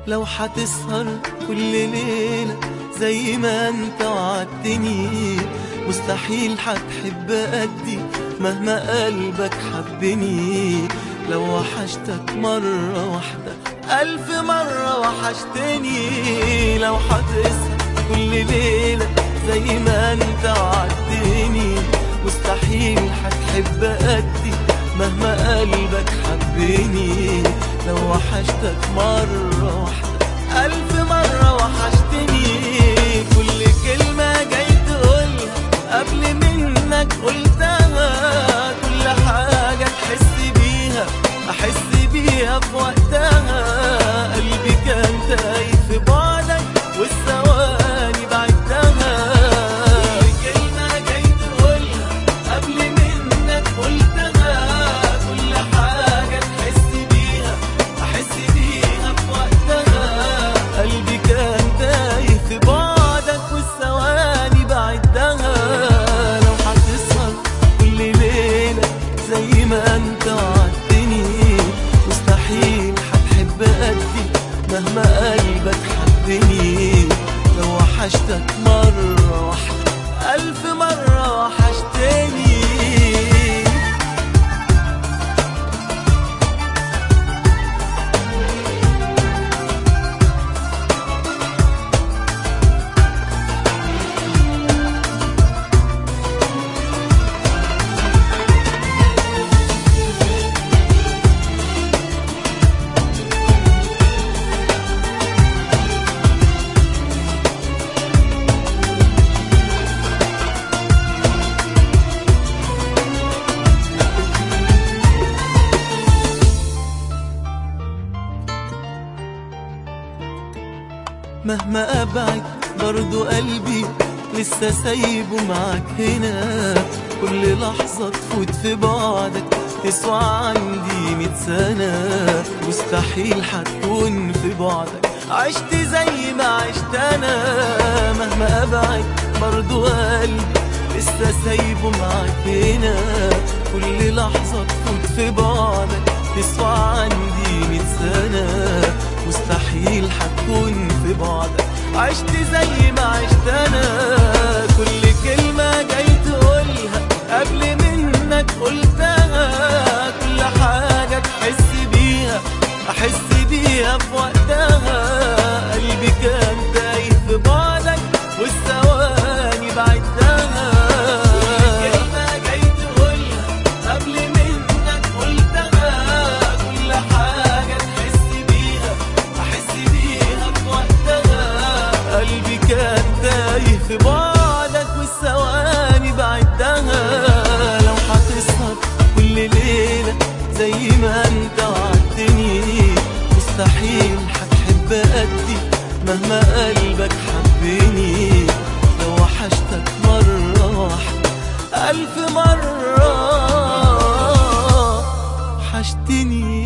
لو هتسهر كل ليلة زي ما انت وعدتني مستحيل هتحب قدي مهما قلبك حبني لو وحشتك مرة واحدة ألف مرة وحشتني لو هتسهر كل ليلة زي ما انت وعدتني مستحيل هتحب قدي مهما قلبك حبني لو وحشتك مرة واحدة ألف مرة وحشتني كل كلمة جاي تقولها قبل منك قلتها كل حاجة تحس بيها أحس بيها في وقتها قلبي كان تايه في بعدك والثواني بعدتها كل كلمة جاي تقولها قبل منك قلتها كل حاجة تحس بيها أحس بيها في وقتها قلبي كان تايه في بعدك والثواني بعدها لو هتسهر كل ليلة زي ما انت وعدتني مستحيل هتحب قدي مهما قلبك حبني لو وحشتك مرة واحدة ألف مرة وحشتني مهما ابعد برضو قلبي لسه سايبه معاك هنا كل لحظة تفوت في بعدك تسوى عندي مية سنة مستحيل هتكون في بعدك عشت زي ما عشت انا مهما ابعد برضو قلبي لسه سايبه معاك هنا كل لحظة تفوت في بعدك تسوى عندي مية سنة مستحيل هتكون في بعدك عشت زي ما عشت انا كل كلمة جاي تقولها قبل منك قلتها كل حاجة تحس بيها احس بيها في وقتها قلبي كان تايه في بعدك والثواني بعدها كل كلمة جاي تقولها قبل منك قلتها كل حاجة تحس بيها أحس بيها في وقتها قلبي كان تايه في بعدك والثواني بعدها لو هتسهر كل ليلة زي ما انت وعدتني مستحيل هتحب قدي مهما قلبك حبني لو وحشتك مرة واحدة ألف مرة وحشتني